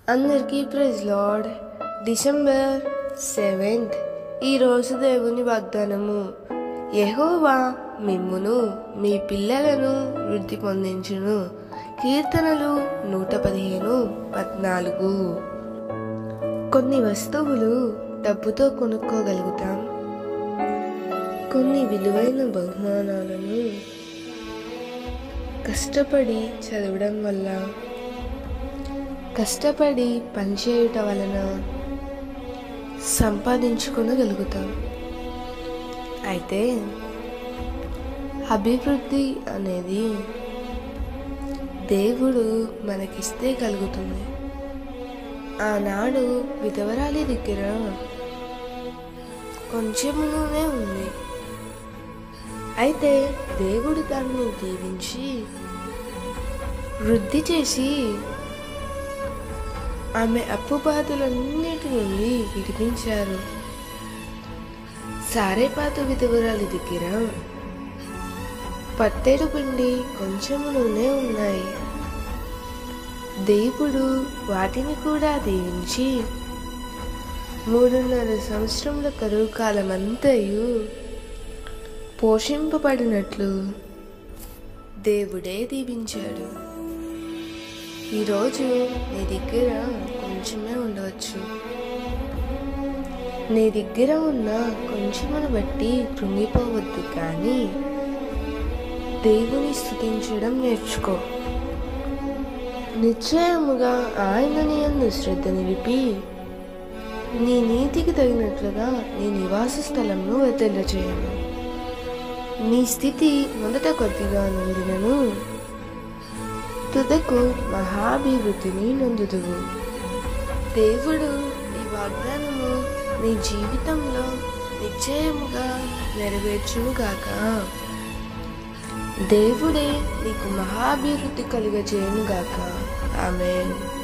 అందరికీ praise lord December seventh ఈరోజు దేవుని వాగ్దానము యెహోవా మిమ్మును మీ పిల్లలను వృద్ధి పొందించును కీర్తనలు నూట పదిహేను పద్నాలుగు కొన్ని వస్తువులు డబ్బుతో కొనుక్కోగలుగుతాం కొన్ని విలువైన బహుమానాలను కష్టపడి చదవడం వల్ల కష్టపడి పనిచేయుట వలన సంపాదించుకొనగలుగుతాం అయితే అభివృద్ధి అనేది దేవుడు మనకిస్తే కలుగుతుంది ఆనాడు విధవరాలి దగ్గర కొంచెమునే ఉంది అయితే దేవుడు దాన్ని దీవించి వృద్ధి చేసి ఆమె అప్పు బాధలన్నిటి నుండి విడిపించారు సారేపాత విధవరాలి దగ్గర పత్తెడు పిండి కొంచెము నూనె ఉన్నాయి దేవుడు వాటిని కూడా దీవించి మూడున్నర సంవత్సరముల కరువు కాలమంతయు పోషింపబడినట్లు దేవుడే దీవించాడు ఈరోజు నీ దగ్గర కొంచెమే ఉండవచ్చు నీ దగ్గర ఉన్న కొంచెమును బట్టి కృంగిపోవద్దు కానీ దేవుని స్థుతించడం నేర్చుకో నిశ్చయముగా ఆయన నీ యందు శ్రద్ధ నిలిపి నీ నీతికి తగినట్లుగా నీ నివాస స్థలంను వెతల్ల చేయను నీ స్థితి మొదట కొద్దిగా నుండినను తుదకు మహాభివృద్ధిని నొందుదువు దేవుడు ఈ వాగ్దానము నీ జీవితంలో నిశ్చయముగా నెరవేర్చునుగాక దేవుడే నీకు మహాభివృద్ధి కలుగజేయునుగాక ఆమె